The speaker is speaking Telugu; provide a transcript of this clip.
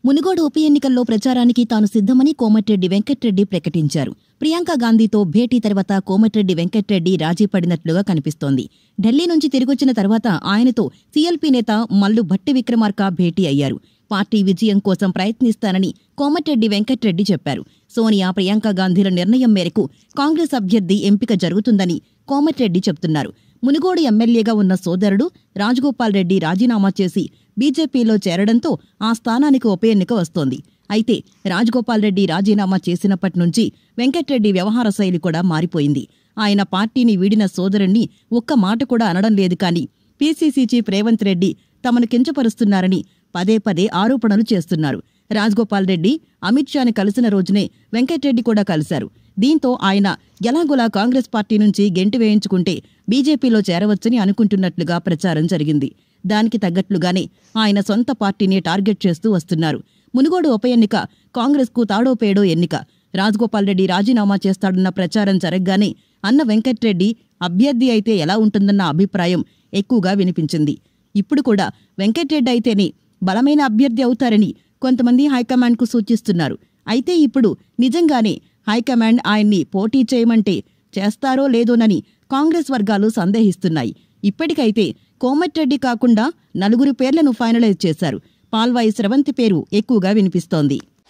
మునుగోడు ఉప ఎన్నికల్లో ప్రచారానికి తాను సిద్ధమని కోమటిరెడ్డి వెంకట్రెడ్డి ప్రకటించారు ప్రియాంక గాంధీతో భేటీ తర్వాత కోమటిరెడ్డి వెంకట్రెడ్డి రాజీ పడినట్లుగా కనిపిస్తోంది ఢిల్లీ నుంచి తిరిగొచ్చిన తర్వాత ఆయనతో సీఎల్పీ నేత మల్లు భట్టి విక్రమార్క భేటీ అయ్యారు పార్టీ విజయం కోసం ప్రయత్నిస్తానని కోమటిరెడ్డి వెంకట్రెడ్డి చెప్పారు సోనియా ప్రియాంక గాంధీల నిర్ణయం మేరకు కాంగ్రెస్ అభ్యర్థి ఎంపిక జరుగుతుందని కోమటిరెడ్డి చెబుతున్నారు మునుగోడు ఎమ్మెల్యేగా ఉన్న సోదరుడు రాజగోపాల్ రెడ్డి రాజీనామా చేసి బీజేపీలో చేరడంతో ఆ స్థానానికి ఉప ఎన్నిక వస్తోంది అయితే రాజగోపాల్ రెడ్డి రాజీనామా చేసినప్పటి నుంచి వెంకట్రెడ్డి వ్యవహార శైలి కూడా మారిపోయింది ఆయన పార్టీని వీడిన సోదరుణ్ణి ఒక్క మాట కూడా అనడం లేదు కానీ పీసీసీ చీఫ్ రేవంత్ రెడ్డి తమను కించపరుస్తున్నారని పదే పదే ఆరోపణలు చేస్తున్నారు రాజగోపాల్ రెడ్డి అమిత్ షాని కలిసిన రోజునే వెంకట్రెడ్డి కూడా కలిశారు దీంతో ఆయన ఎలాగోలా కాంగ్రెస్ పార్టీ నుంచి గెంటి వేయించుకుంటే బీజేపీలో చేరవచ్చని అనుకుంటున్నట్లుగా ప్రచారం జరిగింది దానికి తగ్గట్లుగానే ఆయన సొంత పార్టీని టార్గెట్ చేస్తూ వస్తున్నారు మునుగోడు ఉప ఎన్నిక కాంగ్రెస్కు తాడో పేడో ఎన్నిక రాజగోపాల్ రెడ్డి రాజీనామా చేస్తాడన్న ప్రచారం జరగగానే అన్న వెంకట్రెడ్డి అభ్యర్థి అయితే ఎలా ఉంటుందన్న అభిప్రాయం ఎక్కువగా వినిపించింది ఇప్పుడు కూడా వెంకట్రెడ్డి అయితేనే బలమైన అభ్యర్థి అవుతారని కొంతమంది హైకమాండ్కు సూచిస్తున్నారు అయితే ఇప్పుడు నిజంగానే హైకమాండ్ ఆయన్ని పోటీ చేయమంటే చేస్తారో లేదోనని కాంగ్రెస్ వర్గాలు సందేహిస్తున్నాయి ఇప్పటికైతే కోమటిరెడ్డి కాకుండా నలుగురు పేర్లను ఫైనలైజ్ చేశారు పాల్వాయి స్రవంతి పేరు ఎక్కువగా వినిపిస్తోంది